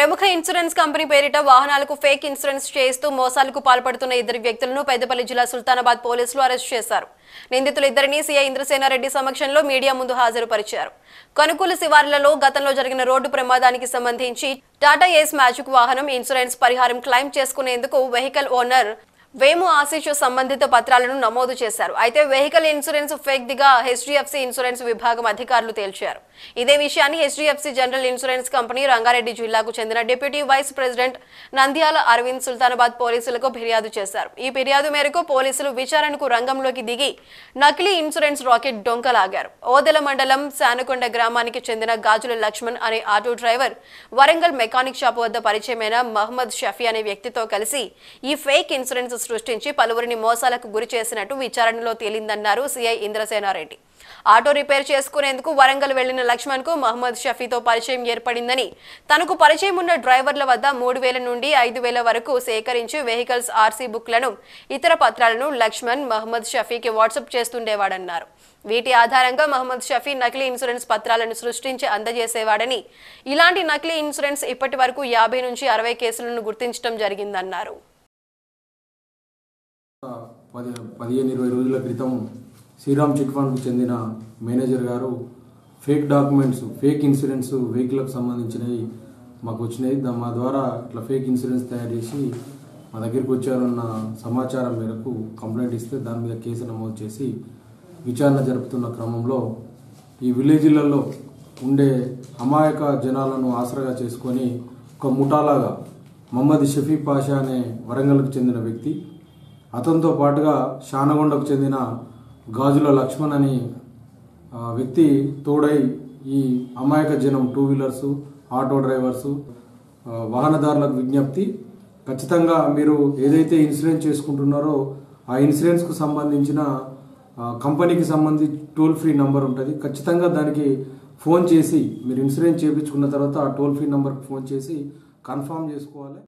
ప్రముఖ insurance company పేరిట వాహనాలకు ఫేక్ ఇన్సూరెన్స్ చేయిస్తూ మోసాలకు పాల్పడుతున్న ఇద్దరు వ్యక్తులను పెద్దపల్లి జిల్లా సుల్తానాబాద్ పోలీసులు అరెస్ట్ చేశారు నిందితులు ఇద్దరిని సీఐ ఇంద్రసేనారెడ్డి సమక్షంలో మీడియా ముందు హాజరుపరిచారు కనుకూల శివార్లలో గతంలో జరిగిన రోడ్డు ప్రమాదానికి సంబంధించి టాటా ఏస్ మ్యాజిక్ వాహనం ఇన్సూరెన్స్ పరిహారం క్లెయిమ్ చేసుకునేందుకు వెహికల్ ఓనర్ వేము ఆశీష్ సంబంధిత పత్రాలను నమోదు చేశారు అయితే వెహికల్ ఇన్సూరెన్స్ ఫేక్ దిగా హెచ్డిఎఫ్సి ఇన్సూరెన్స్ విభాగం అధికారులు తేల్చారు ఇదే విషయాన్ని HDFC general insurance company Rangareddy జిల్లాకు చెందిన deputy vice president Nandyala Aravind Sultanabad పోలీసులకు ఫిర్యాదు చేశారు ఈ ఫిర్యాదు మేరకు పోలీసులు విచారణకు రంగంలోకి దిగి నకిలీ ఇన్సూరెన్స్ రాకెట్ డొంకలాగారు ఓదెల మండలం శానకొండ గ్రామానికి చెందిన గాజుల లక్ష్మణ్ అనే auto driver Warangal mechanic shop వద్ద పరిచయమైన మహమ్మద్ షఫీ అనే వ్యక్తితో కలిసి ఈ ఫేక్ ఇన్సూరెన్స్ సృష్టించి పలువురిని మోసాలకు గురి చేసినట్టు విచారణలో తేలిందన్నారు సీఐ ఇంద్రసేనారెడ్డి ఆటో రిపేర్ చేసుకునేందుకు వరంగల్ వెళ్లిన లక్ష్మణ్ కు మహమ్మద్ షఫీతో పరిచయం ఏర్పడిందని తనకు పరిచయం ఉన్న డ్రైవర్ల వద్ద మూడు వేల నుండి ఐదు వేల వరకు సేకరించి వెహికల్స్ ఆర్సీ బుక్లను ఇతర పత్రాలను లక్ష్మణ్ మహమ్మద్ షఫీకి వాట్సాప్ చేస్తుండేవాడన్నారు వీటి ఆధారంగా మహమ్మద్ షఫీ నకిలీ ఇన్సూరెన్స్ పత్రాలను సృష్టించి అందజేసేవాడని ఇలాంటి నకిలీ ఇన్సూరెన్స్ ఇప్పటి వరకు యాభై నుంచి అరవై కేసులను గుర్తించడం జరిగిందన్నారు పది పదిహేను ఇరవై రోజుల క్రితం శ్రీరామ్ చిట్ ఫండ్కు చెందిన మేనేజర్ గారు ఫేక్ డాక్యుమెంట్స్ ఫేక్ ఇన్సూరెన్స్ వెహికల్కి సంబంధించినవి మాకు వచ్చినాయి దా- మా ద్వారా ఇట్లా ఫేక్ ఇన్సూరెన్స్ తయారు చేసి మా దగ్గరికి వచ్చారన్న సమాచారం మేరకు కంప్లైంట్ ఇస్తే దాని మీద కేసు నమోదు చేసి విచారణ జరుపుతున్న క్రమంలో ఈ విలేజ్లలో ఉండే అమాయక జనాలను ఆసరాగా చేసుకొని ఒక ముఠాలాగా మహమ్మద్ షఫీ పాషా అనే వరంగల్కు చెందిన వ్యక్తి అతనితో పాటుగా షానగొండకు చెందిన గాజుల లక్ష్మణ్ అనే ఆ, వ్యక్తి తోడై ఈ అమాయక జనం టూ వీలర్స్ ఆటో డ్రైవర్స్ ఆ, వాహనదారులకు విజ్ఞప్తి ఖచ్చితంగా మీరు ఏదైతే ఇన్సూరెన్స్ చేసుకుంటున్నారో ఆ ఇన్సూరెన్స్కు సంబంధించిన ఆ, కంపెనీకి సంబంధించి టోల్ ఫ్రీ నంబర్ ఉంటుంది ఖచ్చితంగా దానికి ఫోన్ చేసి మీరు ఇన్సూరెన్స్ చేయించుకున్న తర్వాత ఆ టోల్ ఫ్రీ నంబర్కి ఫోన్ చేసి కన్ఫర్మ్ చేసుకోవాలి